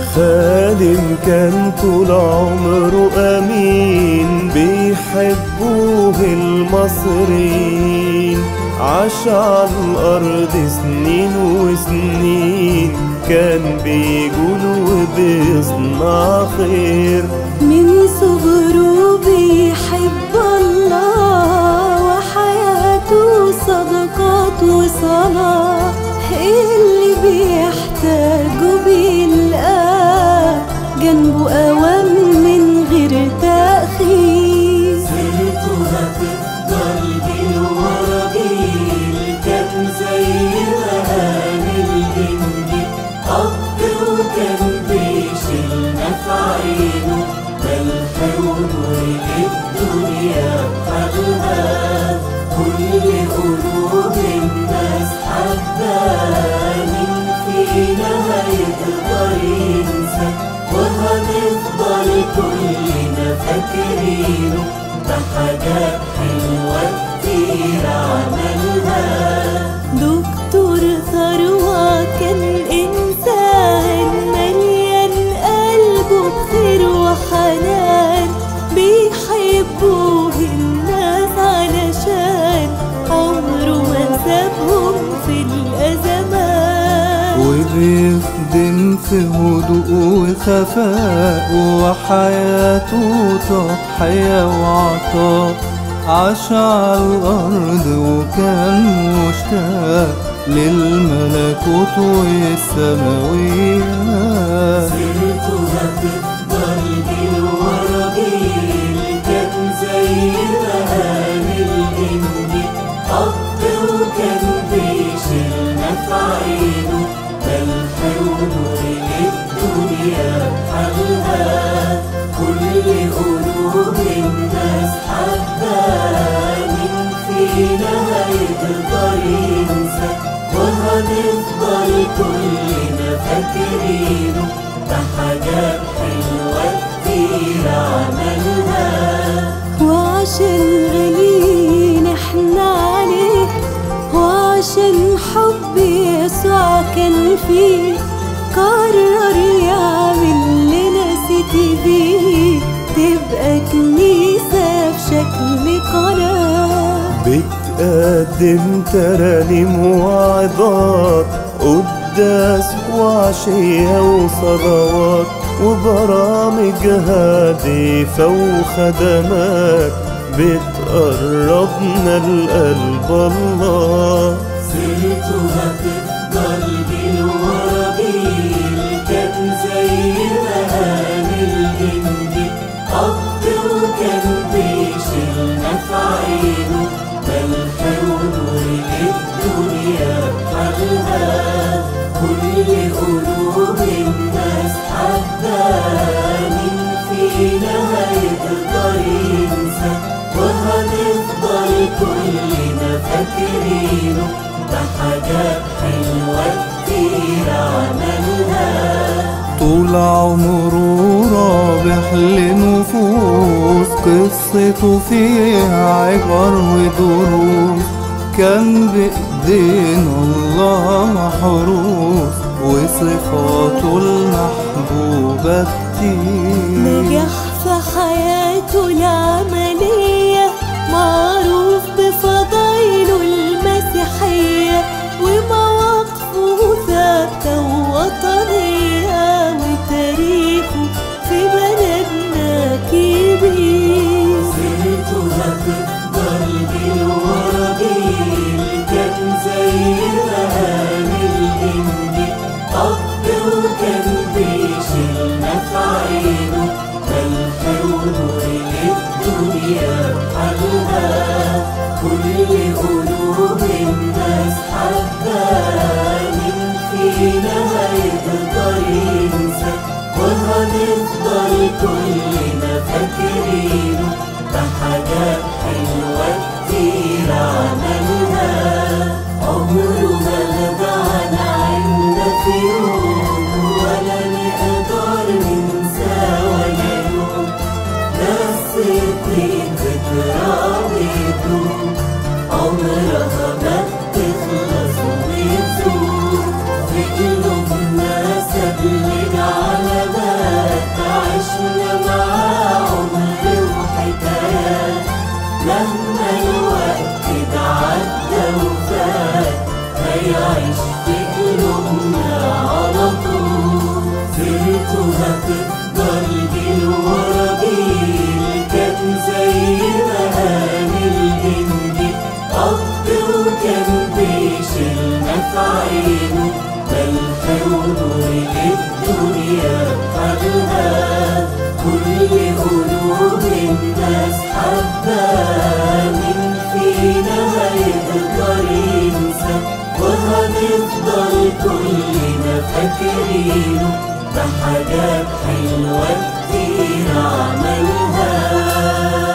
خادم كان طول عمره أمين بيحبوه المصريين عاش على الأرض سنين وسنين كان بيقول وبيصنع خير من صغره بيحب الله وحياته صدقات وصلاة اللي بيحتاجه بيلقاه جنبه أوام من غير تأخير سيرته هتفضل جيل ورا جيل كان زي الأهالي الجندي أب وكان بيشيلنا في عينه ملح ونور الدنيا بحالها كل قلوب الناس حباه مين فينا هيقدر ينسى وهنفضل كلنا فاكرينه بحاجات حلوة كتير عملها دكتور ثروة كان إنسان مليان قلبه بخير وحنان بيحبوه الناس علشان عمره ما سابهم في الأزمات وبيخدم في هدوء وخفاء وحياته تضحية وعطاء عاش على الأرض وكان مشتاق للملكوت والسماويات سيرته هتفضل جيل ورا جيل كان زي الأهالي الجندي أب وكان بيشيلنا في عينه ملح ونور الدنيا بحالها كل قلوب الناس حباه مين فينا هيقدر ينسى وهنفضل كلنا فاكرينه بحاجات حلوة كتير عملها وعشان غاليين احنا عليه وعشان حب يسوع كان فيه قرر يعمل لنا سيتي بيه تبقى كنيسة في شكل قناة بتقدم ترانيم وعظات قداس وعشية وصلوات وبرامج هادفة وخدمات بتقربنا لقلب الله سيرته هتفضل جيل ورا جيل كان زي الأهالي الجندي أب وكان بيشيلنا في عينه ملح ونور الدنيا بحالها كل قلوب الناس حباه مين فينا هيقدر ينسى وهنفضل كلنا فاكرينه بحاجات حلوة كتير عملها طول عمره رابح لنفوس قصته فيها عبر ودروس كان بإيدينا الله محروس وصفاته المحبوبة كتير نجح في حياته العملية معروف بفضايله المسيحية ومواقفه ثابتة ووطنية وتاريخه في بلدنا كبير سيرته هتفضل جيل ورا جيل كان زي الأهالي الجندي أب وكان بيشيلنا في عينه ملح ونور الدنيا بحالها كل قلوب الناس حباه مين فينا هيقدر ينسى وهنفضل كلنا فاكرينه بحاجات حلوة كتير عملها عمره ما غاب عنا في يوم ولا نقدر ننسى ولا يوم بس الطين ذكرى بيدوم عمرها ما بتخلص وبتزول في قلوبنا ساب لنا علم هيعيش في قلوبنا على طول سيرته هتفضل بالورا جيل كان زي مهام الإنجيل أب وكان بيشيلنا في عينه ملح ونور للدنيا بحالها كل قلوب الناس حباه مين فينا هيقدر ينسى وهنفضل كلنا فاكرينه بحاجات حلوة كتير عملها